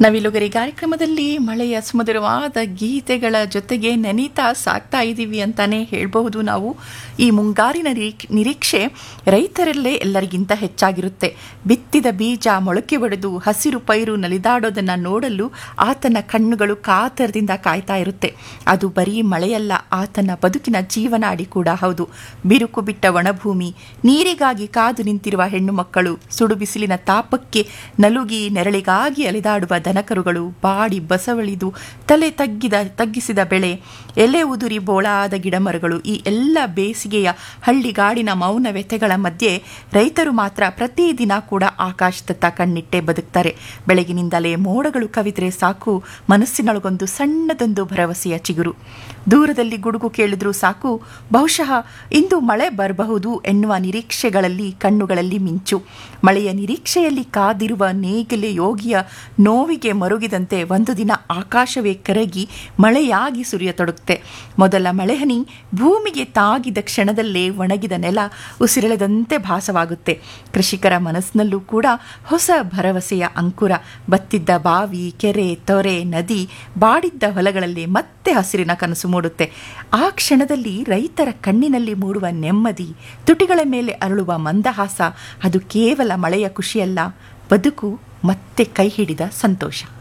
ನವಿಲುಗರಿ ಕಾರ್ಯಕ್ರಮದಲ್ಲಿ ಮಳೆಯ ಸುಮಧುರವಾದ ಗೀತೆಗಳ ಜೊತೆಗೆ ನೆನೀತಾ ಸಾಕ್ತಾ ಇದ್ದೀವಿ ಅಂತಾನೆ ಹೇಳಬಹುದು ನಾವು ಈ ಮುಂಗಾರಿನ ನಿರೀಕ್- ನಿರೀಕ್ಷೆ ರೈತರಲ್ಲೇ ಎಲ್ಲರಿಗಿಂತ ಹೆಚ್ಚಾಗಿರುತ್ತೆ ಬಿತ್ತಿದ ಬೀಜ ಮೊಳಕೆ ಒಡೆದು ಹಸಿರು ಪೈರು ನಲಿದಾಡೋದನ್ನ ನೋಡಲು ಆತನ ಕಣ್ಣುಗಳು ಕಾತರದಿಂದ ಕಾಯ್ತಾ ಇರುತ್ತೆ ಅದು ಬರೀ ಮಳೆಯಲ್ಲ ಆತನ ಬದುಕಿನ ಜೀವನಾಡಿ ಕೂಡ ಹೌದು ಬಿರುಕು ಬಿಟ್ಟ ಒಣಭೂಮಿ ನೀರಿಗಾಗಿ ಕಾದು ನಿಂತಿರುವ ಹೆಣ್ಣು ಮಕ್ಕಳು ಸುಡು ಬಿಸಿಲಿನ ತಾಪಕ್ಕೆ ನಲುಗಿ ನೆರಳಿಗಾಗಿ ಅಲೆದಾಡುವ ದನಕರುಗಳು ಬಾಡಿ ಬಸವಳಿದು ತಲೆ ತಗ್ಗಿದ ತಗ್ಗಿಸಿದ ಬೆಳೆ ಎಲೆ ಉದುರಿ ಬೋಳಾದ ಗಿಡಮರಗಳು ಈ ಎಲ್ಲ ಬೇಸಿಗೆಯ ಹಳ್ಳಿಗಾಡಿನ ಮೌನ ವ್ಯಥೆಗಳ ಮಧ್ಯೆ ರೈತರು ಮಾತ್ರ ಪ್ರತಿದಿನ ಕೂಡ ಆಕಾಶದತ್ತ ಕಣ್ಣಿಟ್ಟೆ ಬದುಕ್ತಾರೆ ಬೆಳಗಿನಿಂದಲೇ ಮೋಡಗಳು ಕವಿದ್ರೆ ಸಾಕು ಮನಸ್ಸಿನೊಳಗೊಂದು ಸಣ್ಣದೊಂದು ಭರವಸೆಯ ಚಿಗುರು ದೂರದಲ್ಲಿ ಗುಡುಗು ಕೇಳಿದ್ರೂ ಸಾಕು ಬಹುಶಃ ಇಂದು ಮಳೆ ಬರಬಹುದು ಎನ್ನುವ ನಿರೀಕ್ಷೆಗಳಲ್ಲಿ ಕಣ್ಣುಗಳಲ್ಲಿ ಮಿಂಚು ಮಳೆಯ ನಿರೀಕ್ಷೆಯಲ್ಲಿ ಕಾದಿರುವ ನೇಗಿಲೆ ಯೋಗಿಯ ನೋವಿಗೆ ಮರುಗಿದಂತೆ ಒಂದು ದಿನ ಆಕಾಶವೇ ಕರಗಿ ಮಳೆಯಾಗಿ ಸುರಿಯತೊಡಗುತ್ತೆ ಮೊದಲ ಮಳೆಹನಿ ಭೂಮಿಗೆ ತಾಗಿದ ಕ್ಷಣದಲ್ಲೇ ಒಣಗಿದ ನೆಲ ಉಸಿರೆಳೆದಂತೆ ಭಾಸವಾಗುತ್ತೆ ಕೃಷಿಕರ ಮನಸ್ಸಿನಲ್ಲೂ ಕೂಡ ಹೊಸ ಭರವಸೆಯ ಅಂಕುರ ಬತ್ತಿದ್ದ ಬಾವಿ ಕೆರೆ ತೊರೆ ನದಿ ಬಾಡಿದ್ದ ಹೊಲಗಳಲ್ಲಿ ಮತ್ತೆ ಹಸಿರಿನ ಕನಸು ಮೂಡುತ್ತೆ ಆ ಕ್ಷಣದಲ್ಲಿ ರೈತರ ಕಣ್ಣಿನಲ್ಲಿ ಮೂಡುವ ನೆಮ್ಮದಿ ತುಟಿಗಳ ಮೇಲೆ ಅರಳುವ ಮಂದಹಾಸ ಅದು ಕೇವಲ ಮಳೆಯ ಖುಷಿಯಲ್ಲ ಬದುಕು ಮತ್ತೆ ಕೈ ಹಿಡಿದ ಸಂತೋಷ